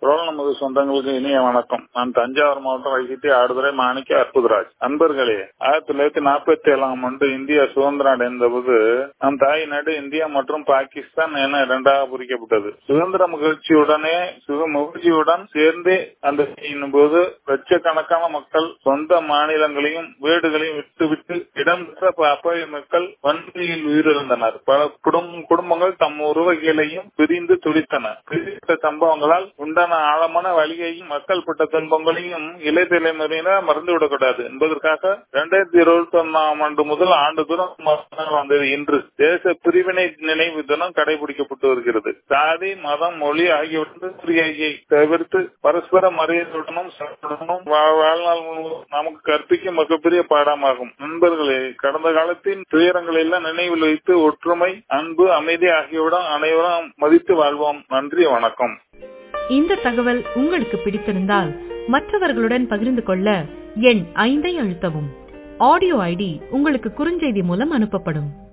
குரல் நமது சொந்தங்களுக்கு இனிய வணக்கம் நான் தஞ்சாவூர் மாவட்டம் வைசிட்டி ஆடுதுறை மாணிக்க அற்புதராஜ் அன்பர்களே ஆயிரத்தி தொள்ளாயிரத்தி நாற்பத்தி ஏழாம் ஆண்டு இந்தியா சுதந்திரம் அடைந்த போது நம் தாய் நாடு இந்தியா மற்றும் பாகிஸ்தான் என இரண்டாக பிரிக்கப்பட்டது சுதந்திர மகிழ்ச்சியுடனே சுக மகிழ்ச்சியுடன் சேர்ந்து அந்த போது லட்சக்கணக்கான மக்கள் சொந்த மாநிலங்களையும் வீடுகளையும் விட்டுவிட்டு இடம்பெற்ற அப்பய மக்கள் வன்மையில் உயிரிழந்தனர் பல குடும்பங்கள் தம் உறவுகளையும் பிரிந்து துடித்தன பிரித்த சம்பவங்களால் உண்டான ஆழமான வழியையும் மக்கள் பட்ட துன்பங்களையும் இளைய தலைமுறையினர் மறந்துவிடக்கூடாது என்பதற்காக இரண்டாயிரத்தி இருபத்தி ஒன்னாம் ஆண்டு முதல் ஆண்டு தூரம் வந்தது இன்று தேச பிரிவினை நினைவு தினம் கடைபிடிக்கப்பட்டு வருகிறது சாதி மதம் மொழி ஆகியவற்றை தவிர்த்து பரஸ்பர மரியாதையுடனும் வாழ்நாள் நமக்கு கற்பிக்கும் மிகப்பெரிய பாடமாகும் நண்பர்களே கடந்த காலத்தின் துயரங்களை எல்லாம் நினைவில் வைத்து ஒற்றுமை அன்பு அமைதி ஆகியவுடன் அனைவரும் மதித்து வாழ்வோம் நன்றி வணக்கம் இந்த தகவல் உங்களுக்கு பிடித்திருந்தால் மற்றவர்களுடன் பகிர்ந்து கொள்ள எண் ஐந்தை அழுத்தவும் ஆடியோ ஐடி உங்களுக்கு குறுஞ்செய்தி மூலம் அனுப்பப்படும்